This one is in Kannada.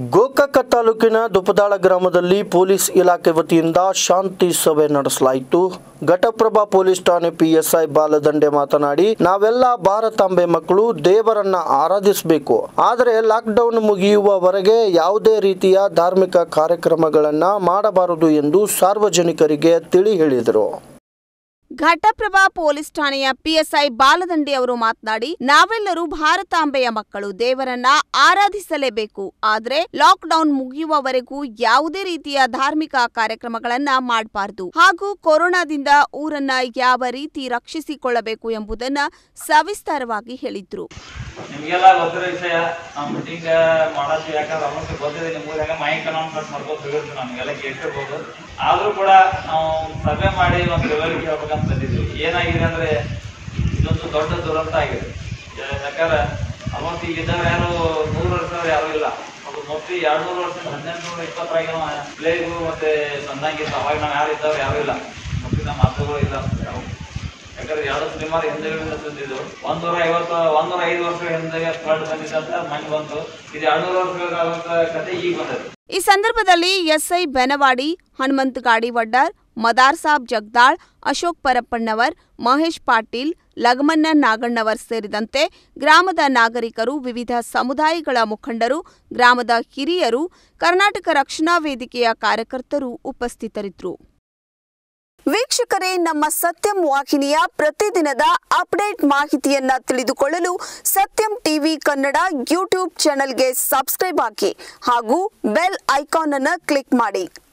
ಗೋಕಾಕ ತಾಲೂಕಿನ ದುಪದಾಳ ಗ್ರಾಮದಲ್ಲಿ ಪೊಲೀಸ್ ಇಲಾಖೆ ವತಿಯಿಂದ ಶಾಂತಿ ಸಭೆ ನಡೆಸಲಾಯಿತು ಘಟಪ್ರಭಾ ಪೊಲೀಸ್ ಠಾಣೆ ಪಿಎಸ್ಐ ಬಾಲದಂಡೆ ಮಾತನಾಡಿ ನಾವೆಲ್ಲ ಭಾರತಾಂಬೆ ಮಕ್ಕಳು ದೇವರನ್ನ ಆರಾಧಿಸಬೇಕು ಆದರೆ ಲಾಕ್ಡೌನ್ ಮುಗಿಯುವವರೆಗೆ ಯಾವುದೇ ರೀತಿಯ ಧಾರ್ಮಿಕ ಕಾರ್ಯಕ್ರಮಗಳನ್ನ ಮಾಡಬಾರದು ಎಂದು ಸಾರ್ವಜನಿಕರಿಗೆ ತಿಳಿ ಹೇಳಿದರು ಘಟಪ್ರಭಾ ಪೊಲೀಸ್ ಠಾಣೆಯ ಪಿಎಸ್ಐ ಬಾಲದಂಡೆ ಅವರು ಮಾತನಾಡಿ ನಾವೆಲ್ಲರೂ ಭಾರತಾಂಬೆಯ ಮಕ್ಕಳು ದೇವರನ್ನ ಆರಾಧಿಸಲೇಬೇಕು ಆದ್ರೆ ಲಾಕ್ಡೌನ್ ಮುಗಿಯುವವರೆಗೂ ಯಾವುದೇ ರೀತಿಯ ಧಾರ್ಮಿಕ ಕಾರ್ಯಕ್ರಮಗಳನ್ನ ಮಾಡಬಾರದು ಹಾಗೂ ಕೊರೋನಾದಿಂದ ಊರನ್ನ ಯಾವ ರೀತಿ ರಕ್ಷಿಸಿಕೊಳ್ಳಬೇಕು ಎಂಬುದನ್ನ ಸವಿಸ್ತಾರವಾಗಿ ಹೇಳಿದ್ರು ನಿಮ್ಗೆಲ್ಲ ಗೊತ್ತಿರೋ ವಿಷಯ ನಾವು ಮೀಟಿಂಗ್ ಮಾಡತ್ತೀವಿ ಯಾಕಂದ್ರೆ ಅವತ್ತು ಗೊತ್ತಿದೆ ನಿಮ್ಗೆ ಯಾಕೆ ಮೈಕ್ ಅನೌನ್ಸ್ಮೆಂಟ್ ಮಾಡ್ಕೊಂಡು ಹೋಗಿರ್ತೀವಿ ನಮಗೆಲ್ಲ ಕೇಳ್ತಿರ್ಬೋದು ಆದ್ರೂ ಕೂಡ ನಾವು ಸಭೆ ಮಾಡಿ ಒಂದು ವಿವರಿಕೆ ಹೇಳ್ಬೇಕಂತ ಬಂದಿದ್ವಿ ಏನಾಗಿದೆ ಅಂದ್ರೆ ಇದೊಂದು ದೊಡ್ಡ ದುರಂತ ಆಗಿದೆ ಯಾ- ಯಾಕಂದ್ರೆ ಅವತ್ತು ಈಗ ಇದ್ದವ್ರು ಯಾರು ನೂರು ವರ್ಷದವ್ರು ಯಾರು ಇಲ್ಲ ಅದು ಮೋಸ್ಟ್ಲಿ ಎರಡು ನೂರು ವರ್ಷ ಹದಿನೆಂಟು ನೂರ ಇಪ್ಪತ್ತರಾಗ ಪ್ಲೇಗು ಮತ್ತೆ ಬಂದಂಗಿತ್ತು ಅವಾಗ ನಾವು ಯಾರು ಇದ್ದವ್ರು ಯಾರು ಇಲ್ಲ ಮೋಸ್ಟ್ಲಿ ನಮ್ಮ ಮಾತುಗಳು ಇಲ್ಲ ಅಂತ ಯಾವ ಯಾಕಂದ್ರೆ ಎರಡು ಸುಮಾರು ಹಿಂದೆಗಳಿಂದ ತಂದಿದ್ದು ಒಂದೂರ ಐವತ್ತು ಒಂದೂರ ಐದು ವರ್ಷಗಳ ಹಿಂದೆ ಫ್ಲಡ್ ಬಂದಿದ್ದಂತ ಮಣ್ಣು ಬಂತು ಇದು ಎರಡ್ನೂರು ವರ್ಷಗಳಾಗುವಂತ ಕತೆ ಈಗ ಬಂದದ್ದು ಈ ಸಂದರ್ಭದಲ್ಲಿ ಎಸ್ಐ ಬೆನವಾಡಿ ಹನುಮಂತ್ ಗಾಡಿವಡ್ಡರ್ ಮದಾರ್ ಸಾಬ್ ಜಗದಾಳ್ ಅಶೋಕ್ ಪರಪ್ಪಣ್ಣವರ್ ಮಹೇಶ್ ಪಾಟೀಲ್ ಲಗಮನ್ನ ನಾಗಣ್ಣವರ್ ಸೇರಿದಂತೆ ಗ್ರಾಮದ ನಾಗರಿಕರು ವಿವಿಧ ಸಮುದಾಯಗಳ ಮುಖಂಡರು ಗ್ರಾಮದ ಹಿರಿಯರು ಕರ್ನಾಟಕ ರಕ್ಷಣಾ ವೇದಿಕೆಯ ಕಾರ್ಯಕರ್ತರು ಉಪಸ್ಥಿತರಿದ್ದರು ವೀಕ್ಷಕರೇ ನಮ್ಮ ಸತ್ಯಂ ವಾಹಿನಿಯ ಪ್ರತಿದಿನದ ಅಪ್ಡೇಟ್ ಮಾಹಿತಿಯನ್ನ ತಿಳಿದುಕೊಳ್ಳಲು ಸತ್ಯಂ ಟಿವಿ ಕನ್ನಡ ಯೂಟ್ಯೂಬ್ ಚಾನೆಲ್ಗೆ ಸಬ್ಸ್ಕ್ರೈಬ್ ಆಗಿ ಹಾಗೂ ಬೆಲ್ ಐಕಾನ್ ಅನ್ನು ಕ್ಲಿಕ್ ಮಾಡಿ